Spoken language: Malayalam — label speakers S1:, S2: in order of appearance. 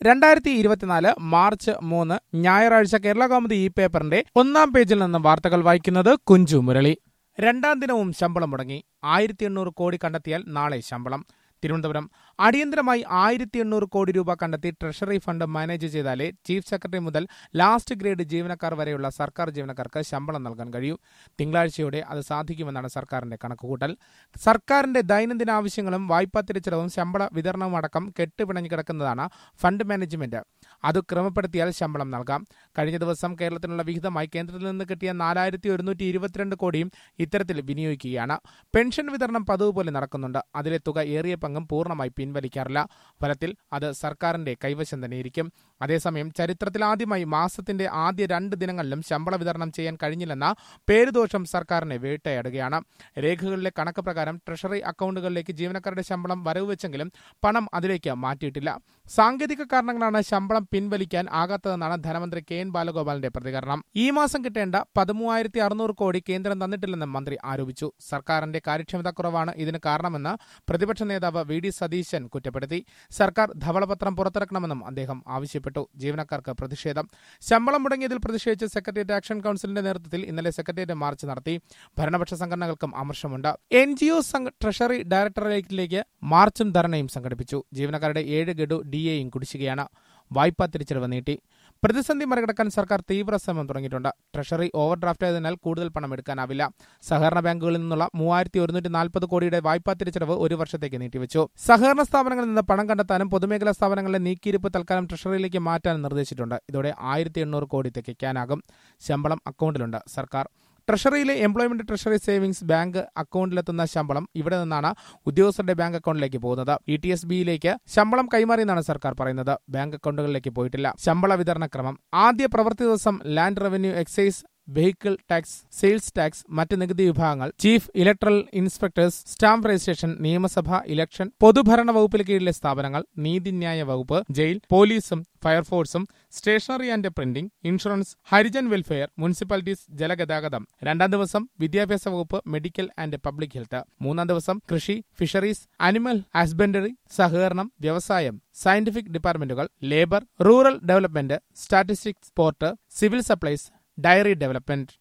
S1: രണ്ടായിരത്തി ഇരുപത്തിനാല് മാർച്ച് മൂന്ന് ഞായറാഴ്ച കേരള കൗമുദി ഈ പേപ്പറിന്റെ ഒന്നാം പേജിൽ നിന്ന് വാർത്തകൾ വായിക്കുന്നത് കുഞ്ചു മുരളി രണ്ടാം ദിനവും ശമ്പളം മുടങ്ങി ആയിരത്തി എണ്ണൂറ് കോടി കണ്ടെത്തിയാൽ നാളെ ശമ്പളം തിരുവനന്തപുരം അടിയന്തരമായി ആയിരത്തി എണ്ണൂറ് കോടി രൂപ കണ്ടെത്തി ട്രഷറി ഫണ്ട് മാനേജ് ചെയ്താലേ ചീഫ് സെക്രട്ടറി മുതൽ ലാസ്റ്റ് ഗ്രേഡ് ജീവനക്കാർ വരെയുള്ള സർക്കാർ ജീവനക്കാർക്ക് ശമ്പളം നൽകാൻ കഴിയൂ തിങ്കളാഴ്ചയോടെ അത് സാധിക്കുമെന്നാണ് സർക്കാരിന്റെ കണക്കുകൂട്ടൽ സർക്കാരിന്റെ ദൈനംദിന ആവശ്യങ്ങളും വായ്പാ തിരിച്ചടവും ശമ്പള വിതരണവും അടക്കം കെട്ടുപിണഞ്ഞു കിടക്കുന്നതാണ് ഫണ്ട് മാനേജ്മെന്റ് അത് ക്രമപ്പെടുത്തിയാൽ ശമ്പളം നൽകാം കഴിഞ്ഞ ദിവസം കേരളത്തിനുള്ള വിഹിതമായി കേന്ദ്രത്തിൽ നിന്ന് കിട്ടിയ നാലായിരത്തി ഒരുന്നൂറ്റി ഇരുപത്തിരണ്ട് കോടിയും ഇത്തരത്തിൽ വിനിയോഗിക്കുകയാണ് പെൻഷൻ വിതരണം പതിവ് പോലെ നടക്കുന്നുണ്ട് അതിലെ തുക ഏറിയ പങ്കും പൂർണ്ണമായി പിൻവലിക്കാറില്ല ഫലത്തിൽ അത് സർക്കാരിന്റെ കൈവശം തന്നെയിരിക്കും അതേസമയം ചരിത്രത്തിൽ ആദ്യമായി മാസത്തിന്റെ ആദ്യ രണ്ട് ദിനങ്ങളിലും ശമ്പള വിതരണം ചെയ്യാൻ കഴിഞ്ഞില്ലെന്ന പേരുദോഷം സർക്കാരിനെ വേട്ടയാടുകയാണ് രേഖകളിലെ കണക്ക് പ്രകാരം ട്രഷറി അക്കൗണ്ടുകളിലേക്ക് ജീവനക്കാരുടെ ശമ്പളം വരവ് വെച്ചെങ്കിലും പണം അതിലേക്ക് മാറ്റിയിട്ടില്ല സാങ്കേതിക കാരണങ്ങളാണ് ശമ്പളം പിൻവലിക്കാൻ ആകാത്തതെന്നാണ് ധനമന്ത്രി കെ എൻ ബാലഗോപാലിന്റെ പ്രതികരണം ഈ മാസം കിട്ടേണ്ട പതിമൂവായിരത്തി അറുന്നൂറ് കോടി കേന്ദ്രം തന്നിട്ടില്ലെന്ന് മന്ത്രി ആരോപിച്ചു സർക്കാരിന്റെ കാര്യക്ഷമത കുറവാണ് ഇതിന് കാരണമെന്ന് പ്രതിപക്ഷ നേതാവ് വി ഡി സതീശൻ കുറ്റപ്പെടുത്തി സർക്കാർ ധവളപത്രം പുറത്തിറക്കണമെന്നും അദ്ദേഹം ആവശ്യപ്പെട്ടു ജീവനക്കാർക്ക് പ്രതിഷേധം ശമ്പളം മുടങ്ങിയതിൽ പ്രതിഷേധിച്ച് സെക്രട്ടേറിയറ്റ് ആക്ഷൻ കൌൺസിലിന്റെ നേതൃത്വത്തിൽ ഇന്നലെ സെക്രട്ടേറിയറ്റ് മാർച്ച് നടത്തി ഭരണപക്ഷ സംഘടനകൾക്കും അമർഷമുണ്ട് എൻ ജി ഒ ട്രഷറി ഡയറക്ടറേറ്റിലേക്ക് മാർച്ചും ധർണയും സംഘടിപ്പിച്ചു ജീവനക്കാരുടെ ഏഴ് ഗഡു ഡി എയും കുടിശ്ശികയാണ് വായ്പാ തിരിച്ചടവ് നീട്ടി പ്രതിസന്ധി മറികടക്കാൻ സർക്കാർ തീവ്ര ശ്രമം തുടങ്ങിയിട്ടുണ്ട് ട്രഷറി ഓവർ ഡ്രാഫ്റ്റ് ആയതിനാൽ കൂടുതൽ പണം എടുക്കാനാവില്ല സഹകരണ ബാങ്കുകളിൽ നിന്നുള്ള മൂവായിരത്തി ഒരുന്നൂറ്റി നാൽപ്പത് കോടിയുടെ വായ്പാ തിരിച്ചടവ് ഒരു വർഷത്തേക്ക് നീട്ടിവെച്ചു സഹകരണ സ്ഥാപനങ്ങളിൽ നിന്ന് പണം കണ്ടെത്താനും പൊതുമേഖലാ സ്ഥാപനങ്ങളിലെ നീക്കിയിരിപ്പ് തൽക്കാലം ട്രഷറിയിലേക്ക് മാറ്റാനും നിർദ്ദേശിച്ചിട്ടുണ്ട് ഇതോടെ ആയിരത്തി എണ്ണൂറ് കോടി തികയ്ക്കാനാകും ശമ്പളം അക്കൗണ്ടിലുണ്ട് സർക്കാർ ട്രഷറിയിലെ എംപ്ലോയ്മെന്റ് ട്രഷറി സേവിംഗ്സ് ബാങ്ക് അക്കൗണ്ടിലെത്തുന്ന ശമ്പളം ഇവിടെ നിന്നാണ് ഉദ്യോഗസ്ഥരുടെ ബാങ്ക് അക്കൗണ്ടിലേക്ക് പോകുന്നത് ഇ ടി എസ് ബിയിലേക്ക് ശമ്പളം കൈമാറിയെന്നാണ് സർക്കാർ പറയുന്നത് ബാങ്ക് അക്കൗണ്ടുകളിലേക്ക് പോയിട്ടില്ല ശമ്പള വിതരണ ക്രമം ആദ്യ പ്രവൃത്തി ദിവസം land revenue excise vehicle tax sales tax മറ്റ് നികുതി വിഭാഗങ്ങൾ chief electoral inspectors stamp registration നിയമസഭ ഇലക്ഷൻ പൊതുഭരണ വകുപ്പിന് കീഴിലെ സ്ഥാപനങ്ങൾ നീതിന്യായ വകുപ്പ് ജയിൽ പോലീസും ഫയർഫോഴ്സും stationery and printing insurance Harijan welfare municipalities ജലഗതാഗതം രണ്ടാം ദിവസം വിദ്യാഭ്യാസ വകുപ്പ് മെഡിക്കൽ ആൻഡ് പബ്ലിക് ഹെൽത്ത് മൂന്നാം ദിവസം കൃഷി ഫിഷറീസ് അനിമൽ ഹസ്ബൻഡറി സഹകരണം വ്യവസായം സയന്റിഫിക് ഡിപ്പാർട്ട്മെന്റുകൾ labour rural development statistics sport civil supplies dairy development